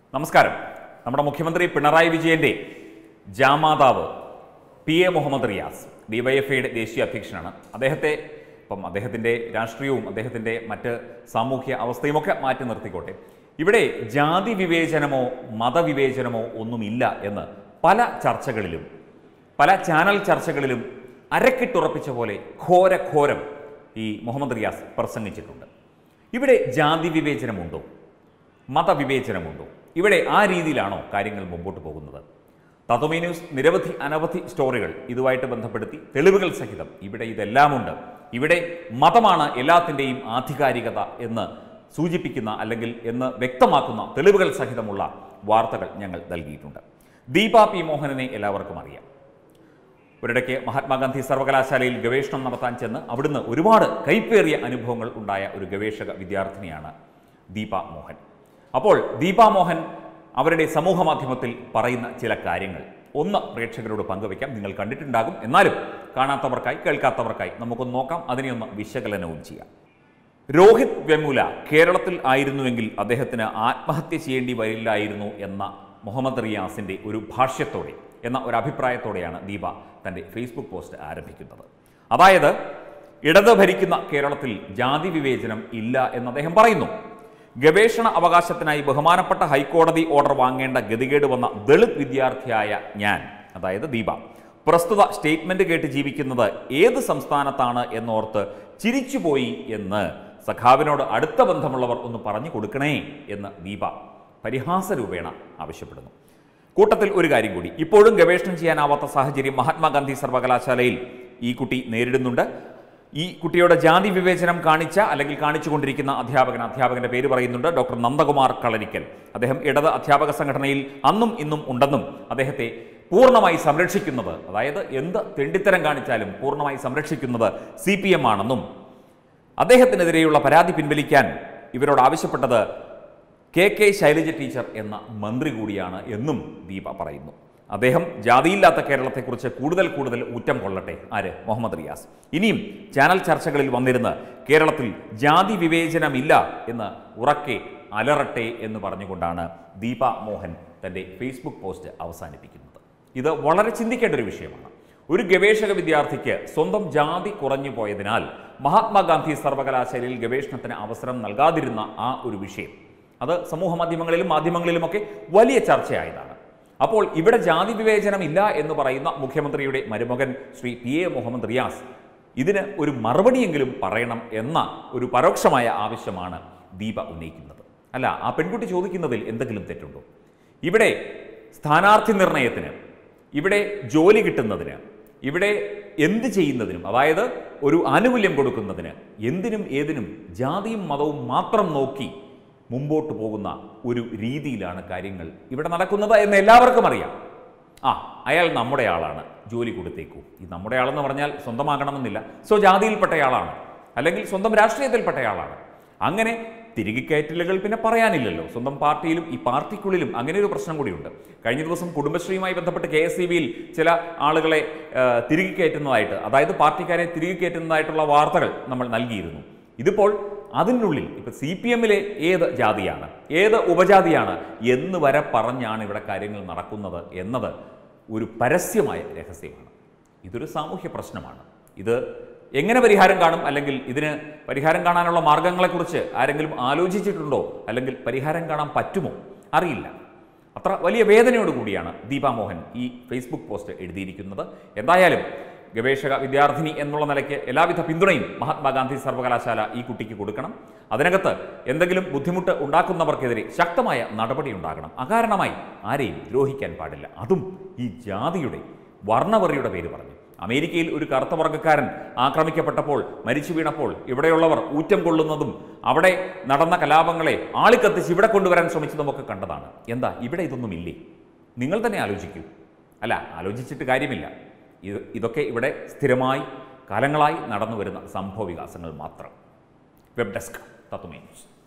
നമസ്കാരം നമ്മുടെ മുഖ്യമന്ത്രി പിണറായി വിജയന്റെ ജാമാതാവ് പി എ മുഹമ്മദ് റിയാസ് ഡിവൈഎഫ്ഐയുടെ ദേശീയ അധ്യക്ഷനാണ് അദ്ദേഹത്തെ ഇപ്പം അദ്ദേഹത്തിൻ്റെ രാഷ്ട്രീയവും അദ്ദേഹത്തിൻ്റെ മറ്റ് സാമൂഹ്യ അവസ്ഥയുമൊക്കെ മാറ്റി നിർത്തിക്കോട്ടെ ഇവിടെ ജാതി വിവേചനമോ മതവിവേചനമോ ഒന്നുമില്ല എന്ന് പല ചർച്ചകളിലും പല ചാനൽ ചർച്ചകളിലും അരക്കിട്ടുറപ്പിച്ച പോലെ ഘോരഘോരം ഈ മുഹമ്മദ് റിയാസ് പ്രസംഗിച്ചിട്ടുണ്ട് ഇവിടെ ജാതി വിവേചനമുണ്ടോ മതവിവേചനമുണ്ടോ ഇവിടെ ആ രീതിയിലാണോ കാര്യങ്ങൾ മുമ്പോട്ട് പോകുന്നത് തത്വമേ ന്യൂസ് നിരവധി അനവധി സ്റ്റോറികൾ ഇതുമായിട്ട് ബന്ധപ്പെടുത്തി തെളിവുകൾ സഹിതം ഇവിടെ ഇതെല്ലാമുണ്ട് ഇവിടെ മതമാണ് എല്ലാത്തിൻ്റെയും ആധികാരികത എന്ന് സൂചിപ്പിക്കുന്ന അല്ലെങ്കിൽ എന്ന് വ്യക്തമാക്കുന്ന തെളിവുകൾ സഹിതമുള്ള വാർത്തകൾ ഞങ്ങൾ നൽകിയിട്ടുണ്ട് ദീപ പി മോഹനനെ എല്ലാവർക്കും അറിയാം ഒരിടയ്ക്ക് മഹാത്മാഗാന്ധി സർവകലാശാലയിൽ ഗവേഷണം നടത്താൻ ചെന്ന് അവിടുന്ന് ഒരുപാട് കൈപ്പേറിയ അനുഭവങ്ങൾ ഉണ്ടായ ഒരു ഗവേഷക വിദ്യാർത്ഥിനിയാണ് ദീപ മോഹൻ അപ്പോൾ ദീപ മോഹൻ അവരുടെ സമൂഹ മാധ്യമത്തിൽ പറയുന്ന ചില കാര്യങ്ങൾ ഒന്ന് പ്രേക്ഷകരോട് പങ്കുവയ്ക്കാം നിങ്ങൾ കണ്ടിട്ടുണ്ടാകും എന്നാലും കാണാത്തവർക്കായി കേൾക്കാത്തവർക്കായി നമുക്കൊന്ന് നോക്കാം അതിനെ ഒന്ന് വിശകലനവും ചെയ്യാം രോഹിത് വെമുല കേരളത്തിൽ ആയിരുന്നുവെങ്കിൽ അദ്ദേഹത്തിന് ആത്മഹത്യ ചെയ്യേണ്ടി വരില്ലായിരുന്നു എന്ന മുഹമ്മദ് റിയാസിന്റെ ഒരു ഭാഷ്യത്തോടെ എന്ന ഒരു അഭിപ്രായത്തോടെയാണ് ദീപ തന്റെ ഫേസ്ബുക്ക് പോസ്റ്റ് ആരംഭിക്കുന്നത് അതായത് ഇടത് ഭരിക്കുന്ന കേരളത്തിൽ ജാതി വിവേചനം ഇല്ല എന്ന് അദ്ദേഹം പറയുന്നു ഗവേഷണ അവകാശത്തിനായി ബഹുമാനപ്പെട്ട ഹൈക്കോടതി ഓർഡർ വാങ്ങേണ്ട ഗതികേട് വന്ന ദളിത് വിദ്യാർത്ഥിയായ ഞാൻ അതായത് ദീപ പ്രസ്തുത സ്റ്റേറ്റ്മെന്റ് കേട്ട് ജീവിക്കുന്നത് ഏത് സംസ്ഥാനത്താണ് എന്നോർത്ത് ചിരിച്ചുപോയി എന്ന് സഖാവിനോട് അടുത്ത ബന്ധമുള്ളവർ ഒന്ന് പറഞ്ഞു കൊടുക്കണേ എന്ന് ദീപ പരിഹാസരൂപേണ ആവശ്യപ്പെടുന്നു കൂട്ടത്തിൽ ഒരു കാര്യം കൂടി ഇപ്പോഴും ഗവേഷണം ചെയ്യാനാവാത്ത സാഹചര്യം മഹാത്മാഗാന്ധി സർവകലാശാലയിൽ ഈ കുട്ടി നേരിടുന്നുണ്ട് ഈ കുട്ടിയുടെ ജാതി വിവേചനം കാണിച്ച അല്ലെങ്കിൽ കാണിച്ചുകൊണ്ടിരിക്കുന്ന അധ്യാപകൻ അധ്യാപകന്റെ പേര് പറയുന്നുണ്ട് ഡോക്ടർ നന്ദകുമാർ കളരിക്കൽ അദ്ദേഹം ഇടത് അധ്യാപക സംഘടനയിൽ അന്നും ഇന്നും ഉണ്ടെന്നും അദ്ദേഹത്തെ പൂർണ്ണമായി സംരക്ഷിക്കുന്നത് അതായത് എന്ത് തെണ്ടിത്തരം കാണിച്ചാലും പൂർണ്ണമായി സംരക്ഷിക്കുന്നത് സി പി എം ആണെന്നും അദ്ദേഹത്തിനെതിരെയുള്ള പരാതി പിൻവലിക്കാൻ ഇവരോട് ആവശ്യപ്പെട്ടത് കെ കെ ശൈലജ ടീച്ചർ എന്ന മന്ത്രി കൂടിയാണ് എന്നും ദീപ പറയുന്നു അദ്ദേഹം ജാതിയില്ലാത്ത കേരളത്തെക്കുറിച്ച് കൂടുതൽ കൂടുതൽ ഊറ്റം കൊള്ളട്ടെ ആര് മുഹമ്മദ് റിയാസ് ഇനിയും ചാനൽ ചർച്ചകളിൽ വന്നിരുന്ന് കേരളത്തിൽ ജാതി വിവേചനമില്ല എന്ന് ഉറക്കെ അലറട്ടെ എന്ന് പറഞ്ഞുകൊണ്ടാണ് ദീപ മോഹൻ തൻ്റെ ഫേസ്ബുക്ക് പോസ്റ്റ് അവസാനിപ്പിക്കുന്നത് ഇത് വളരെ ചിന്തിക്കേണ്ട ഒരു വിഷയമാണ് ഒരു ഗവേഷക വിദ്യാർത്ഥിക്ക് സ്വന്തം ജാതി കുറഞ്ഞു പോയതിനാൽ മഹാത്മാഗാന്ധി സർവകലാശാലയിൽ ഗവേഷണത്തിന് അവസരം നൽകാതിരുന്ന ആ ഒരു വിഷയം അത് സമൂഹ മാധ്യമങ്ങളിലും മാധ്യമങ്ങളിലുമൊക്കെ വലിയ ചർച്ചയായതാണ് അപ്പോൾ ഇവിടെ ജാതി വിവേചനം ഇല്ല എന്ന് പറയുന്ന മുഖ്യമന്ത്രിയുടെ മരുമകൻ ശ്രീ പി എ മുഹമ്മദ് റിയാസ് ഇതിന് ഒരു മറുപടിയെങ്കിലും പറയണം എന്ന ഒരു പരോക്ഷമായ ആവശ്യമാണ് ദീപ ഉന്നയിക്കുന്നത് അല്ല ആ പെൺകുട്ടി ചോദിക്കുന്നതിൽ എന്തെങ്കിലും തെറ്റുണ്ടോ ഇവിടെ സ്ഥാനാർത്ഥി നിർണയത്തിന് ഇവിടെ ജോലി കിട്ടുന്നതിന് ഇവിടെ എന്ത് ചെയ്യുന്നതിനും അതായത് ഒരു ആനുകൂല്യം കൊടുക്കുന്നതിന് എന്തിനും ഏതിനും ജാതിയും മതവും മാത്രം നോക്കി മുമ്പോട്ട് പോകുന്ന ഒരു രീതിയിലാണ് കാര്യങ്ങൾ ഇവിടെ നടക്കുന്നത് എന്ന് എല്ലാവർക്കും അറിയാം ആ അയാൾ നമ്മുടെ ആളാണ് ജോലി കൊടുത്തേക്കൂ ഈ നമ്മുടെ ആളെന്ന് പറഞ്ഞാൽ സ്വന്തമാകണമെന്നില്ല സോ ജാതിയിൽപ്പെട്ടയാളാണ് അല്ലെങ്കിൽ സ്വന്തം രാഷ്ട്രീയത്തിൽപ്പെട്ടയാളാണ് അങ്ങനെ തിരികെ കയറ്റലുകൾ പിന്നെ പറയാനില്ലല്ലോ സ്വന്തം പാർട്ടിയിലും ഈ പാർട്ടിക്കുള്ളിലും അങ്ങനെ ഒരു പ്രശ്നം കൂടിയുണ്ട് കഴിഞ്ഞ ദിവസം കുടുംബശ്രീയുമായി ബന്ധപ്പെട്ട് കെ എസ് ചില ആളുകളെ ആ, തിരികെ കയറ്റുന്നതായിട്ട് അതായത് പാർട്ടിക്കാരെ തിരികെ കയറ്റുന്നതായിട്ടുള്ള വാർത്തകൾ നമ്മൾ നൽകിയിരുന്നു ഇതിപ്പോൾ അതിനുള്ളിൽ ഇപ്പൊ സി പി എമ്മിലെ ഏത് ജാതിയാണ് ഏത് ഉപജാതിയാണ് എന്ന് വരെ പറഞ്ഞാണ് ഇവിടെ കാര്യങ്ങൾ നടക്കുന്നത് എന്നത് ഒരു പരസ്യമായ രഹസ്യമാണ് ഇതൊരു സാമൂഹ്യ പ്രശ്നമാണ് ഇത് എങ്ങനെ പരിഹാരം കാണും അല്ലെങ്കിൽ ഇതിന് പരിഹാരം കാണാനുള്ള മാർഗങ്ങളെക്കുറിച്ച് ആരെങ്കിലും ആലോചിച്ചിട്ടുണ്ടോ അല്ലെങ്കിൽ പരിഹാരം കാണാൻ പറ്റുമോ അറിയില്ല അത്ര വലിയ വേദനയോട് കൂടിയാണ് ദീപാ മോഹൻ ഈ ഫേസ്ബുക്ക് പോസ്റ്റ് എഴുതിയിരിക്കുന്നത് എന്തായാലും ഗവേഷക വിദ്യാർത്ഥിനി എന്നുള്ള നിലയ്ക്ക് എല്ലാവിധ പിന്തുണയും മഹാത്മാഗാന്ധി സർവകലാശാല ഈ കുട്ടിക്ക് കൊടുക്കണം അതിനകത്ത് എന്തെങ്കിലും ബുദ്ധിമുട്ട് ഉണ്ടാക്കുന്നവർക്കെതിരെ ശക്തമായ നടപടി ഉണ്ടാകണം അകാരണമായി ആരെയും ദ്രോഹിക്കാൻ പാടില്ല അതും ഈ ജാതിയുടെ വർണ്ണവറിയുടെ പേര് പറഞ്ഞു അമേരിക്കയിൽ ഒരു കറുത്ത വർഗ്ഗക്കാരൻ ആക്രമിക്കപ്പെട്ടപ്പോൾ മരിച്ചു വീണപ്പോൾ ഇവിടെയുള്ളവർ ഊറ്റം കൊള്ളുന്നതും അവിടെ നടന്ന കലാപങ്ങളെ ആളിക്കത്തിച്ച് ഇവിടെ കൊണ്ടുവരാൻ ശ്രമിച്ചതുമൊക്കെ കണ്ടതാണ് എന്താ ഇവിടെ ഇതൊന്നുമില്ലേ നിങ്ങൾ തന്നെ ആലോചിക്കൂ അല്ല ആലോചിച്ചിട്ട് കാര്യമില്ല ഇത് ഇതൊക്കെ ഇവിടെ സ്ഥിരമായി കാലങ്ങളായി നടന്നു വരുന്ന സംഭവ വികാസങ്ങൾ മാത്രം വെബ് ഡെസ്ക് തത്വമേ ന്യൂസ്